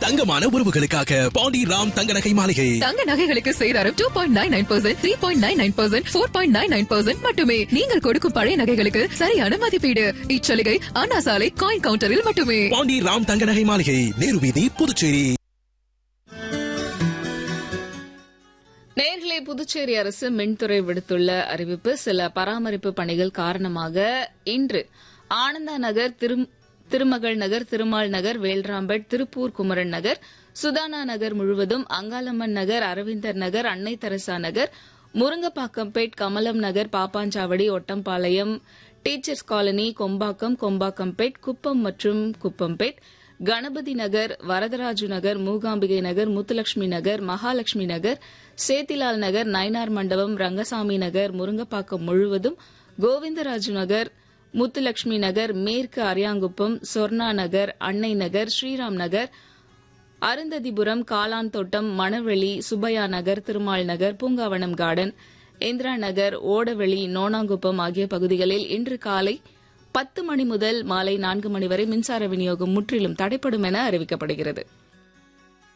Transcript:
தங்கமான உறவுகளுக்காக பாண்டி ராம் தங்க நகை மாளிகை தங்க நகைகளுக்கு சேதாரம் two point nine nine percent three point nine nine percent four point nine nine percent மட்டுமே நீங்கள் கொடுக்கும் பழைய நகைகளுக்கு சரியான மதிப்பீடு இச்சலுகை அண்ணா சாலை காயின் கவுண்டரில் மட்டுமே பாண்டி ராம் தங்க நகை மாளிகை நேரு வீதி புதுச்சேரி நேர்களே புதுச்சேரி அரசு மின்துறை விடுத்துள்ள அறிவிப்பு சில பராமரிப்பு பணிகள் காரணமாக இன்று ஆனந்தா நகர் திரும் திருமகள் நகர் திருமால் நகர் வேல்ராம்பேட் திருப்பூர் குமரன் நகர் சுதானா நகர் முழுவதும் அங்காளம்மன் நகர் Aravindar Nagar Annai Teresa Nagar Murungapakkampet Kamalam Nagar Pappanchavadi Ottampalayam teachers colony Kombakkam Kombakkampet Kuppam மற்றும் குப்பம்பேட் கணபதி நகர் வரதராஜு நகர் மூகாம்பிகை நகர் முத்துலட்சுமி நகர் மகாலட்சுமி நகர் சேத்திலால் நகர் நயினார் மண்டபம் ரங்கசாமி நகர் முருங்கப்பாக்கம் முழுவதும் கோவிந்தராஜு நகர் முத்துலட்சுமி நகர் மேற்கு அரியாங்குப்பம் சொர்ணா நகர் அன்னை நகர் ஸ்ரீராம் நகர் அருந்ததிபுரம் காளான் தோட்டம் மணவெளி சுப்பையா நகர் திருமால் நகர் பூங்காவனம் கார்டன் இந்திரா நகர் ஓடவெளி நோனாங்குப்பம் ஆகிய பகுதிகளில் இன்று காலை பத்து மணி முதல் மாலை நான்கு மணி வரை மின்சார விநியோகம் முற்றிலும் தடைப்படும் என அறிவிக்கப்படுகிறது